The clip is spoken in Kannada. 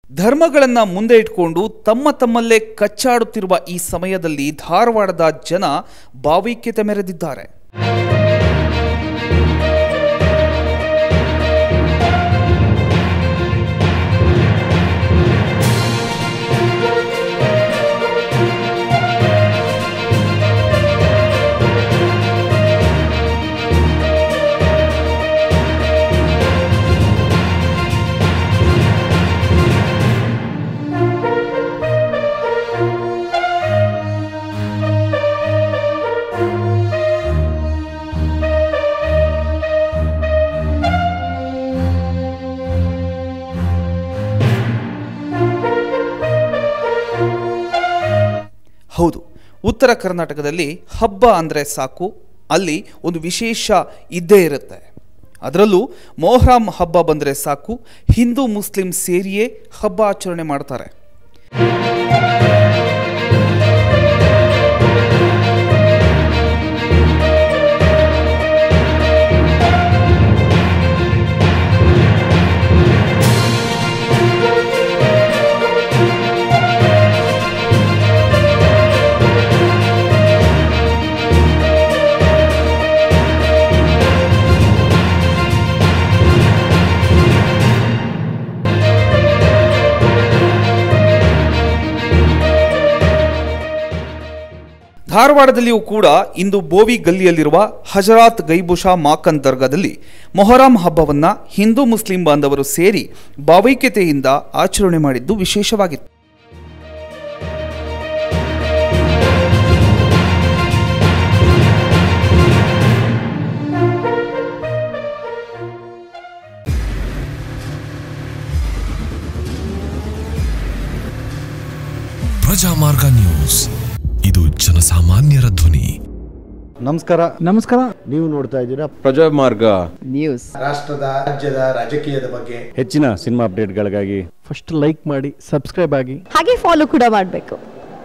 ಧರ್ಮಗಳನ್ನ ಮುಂದೆ ಇಟ್ಕೊಂಡು ತಮ್ಮ ತಮ್ಮಲ್ಲೇ ಕಚ್ಚಾಡುತ್ತಿರುವ ಈ ಸಮಯದಲ್ಲಿ ಧಾರವಾಡದ ಜನ ಭಾವೈಕ್ಯತೆ ಮೆರೆದಿದ್ದಾರೆ ಹೌದು ಉತ್ತರ ಕರ್ನಾಟಕದಲ್ಲಿ ಹಬ್ಬ ಅಂದರೆ ಸಾಕು ಅಲ್ಲಿ ಒಂದು ವಿಶೇಷ ಇದ್ದೇ ಇರುತ್ತೆ ಅದರಲ್ಲೂ ಮೊಹರಂ ಹಬ್ಬ ಬಂದರೆ ಸಾಕು ಹಿಂದೂ ಮುಸ್ಲಿಂ ಸೇರಿಯೇ ಹಬ್ಬ ಆಚರಣೆ ಮಾಡ್ತಾರೆ ಧಾರವಾಡದಲ್ಲಿಯೂ ಕೂಡ ಇಂದು ಬೋವಿ ಗಲ್ಲಿಯಲ್ಲಿರುವ ಹಜರಾತ್ ಗೈಬುಷಾ ಮಾಕನ್ ದರ್ಗಾದಲ್ಲಿ ಮೊಹರಂ ಹಬ್ಬವನ್ನ ಹಿಂದೂ ಮುಸ್ಲಿಂ ಬಾಂಧವರು ಸೇರಿ ಭಾವೈಕ್ಯತೆಯಿಂದ ಆಚರಣೆ ಮಾಡಿದ್ದು ವಿಶೇಷವಾಗಿತ್ತು ಪ್ರಜಾಮಾರ್ಗ ನ್ಯೂಸ್ ಇದು ಜನಸಾಮಾನ್ಯರ ಧ್ವನಿ ನಮಸ್ಕಾರ ನಮಸ್ಕಾರ ನೀವು ನೋಡ್ತಾ ಇದ್ದೀರಾ ಪ್ರಜಾಮಾರ್ಗ ನ್ಯೂಸ್ ರಾಷ್ಟ್ರದ ರಾಜ್ಯದ ರಾಜಕೀಯದ ಬಗ್ಗೆ ಹೆಚ್ಚಿನ ಸಿನಿಮಾ ಅಪ್ಡೇಟ್ಗಳಿಗಾಗಿ ಫಸ್ಟ್ ಲೈಕ್ ಮಾಡಿ ಸಬ್ಸ್ಕ್ರೈಬ್ ಆಗಿ ಹಾಗೆ ಫಾಲೋ ಕೂಡ ಮಾಡಬೇಕು